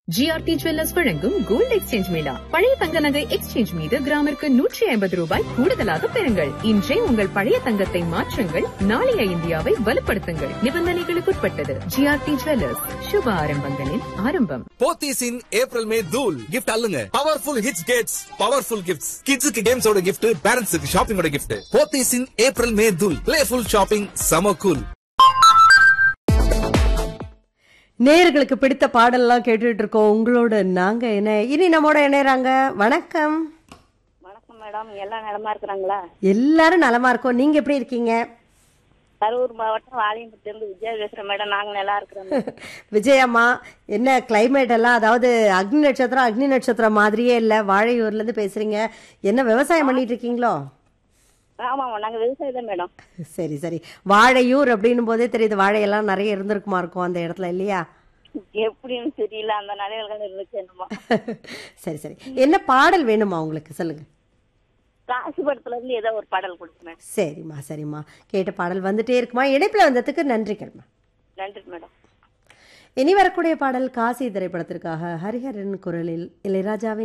GRT jewellers வழங்கும் gold exchange mela பழைய தங்க நகை எக்ஸ்சேஞ்ச் மீது கிராமிற்கு நூற்றி ஐம்பது ரூபாய் கூடுதலாக பெறுங்கள் இன்றே உங்கள் பழைய தங்கத்தை மாற்றுங்கள் நாளைய இந்தியாவை வலுப்படுத்துங்கள் நிபந்தனைகளுக்குட்பட்டது ஜிஆர்டி ஜுவல்லர்ஸ் சுப ஆரம்பங்களின் ஆரம்பம் போத்தீஸ் இன் ஏப்ரல் மே தூல் கிஃப்ட் அல்லுங்க பவர்ஃபுல் ஹிட்ஸ் கேட்ஸ் பவர்ஃபுல் கிஃப்ட்ஸ் கிட்ஸுக்கு கேம்ஸோட கிஃப்ட் பேரண்ட்ஸுக்கு ஷாப்பிங்கோட gift Pothys in April May தூல் பிளேஃபுல் ஷாப்பிங் சம கூல் நேயர்களுக்கு பிடித்த பாடல்லாம் கேட்டுட்டு இருக்கோம் உங்களோட நாங்க என்ன இனி நம்மோட இணையறாங்க வணக்கம் வணக்கம் மேடம் எல்லாம் நலமா இருக்கிறாங்களா எல்லாரும் நலமா இருக்கோம் நீங்க எப்படி இருக்கீங்க கரூர் மாவட்டம் வாலியம்பட்டில இருந்து விஜயா பேசுறேன் மேடம் நாங்க நல்லா இருக்கிறோம் விஜயம்மா என்ன கிளைமேட் எல்லாம் அதாவது அக்னி நட்சத்திரம் அக்னி நட்சத்திரம் மாதிரியே இல்ல வாழையூர்ல இருந்து பேசுறீங்க என்ன விவசாயம் பண்ணிட்டு இருக்கீங்களோ ஆமா நாங்க விவசாயி தான் மேடம் சரி சரி வாழையூர் அப்படின்னும் போதே தெரியுது வாழையெல்லாம் நிறைய இருந்திருக்குமா இருக்கும் அந்த இடத்துல இல்லையா எப்படின்னு தெரியல அந்த நிலைகள் இருந்துச்சு என்னமோ சரி சரி என்ன பாடல் வேணுமா உங்களுக்கு சொல்லுங்க காசு படத்துல இருந்து ஏதோ ஒரு பாடல் கொடுத்து மேடம் சரிம்மா சரிம்மா கேட்ட பாடல் வந்துட்டே இருக்குமா இணைப்புல வந்ததுக்கு நன்றிகள்மா நன்றி மேடம் இனி வரக்கூடிய பாடல் காசி திரைப்படத்திற்காக ஹரிஹரன் குரலில் இளையராஜாவின்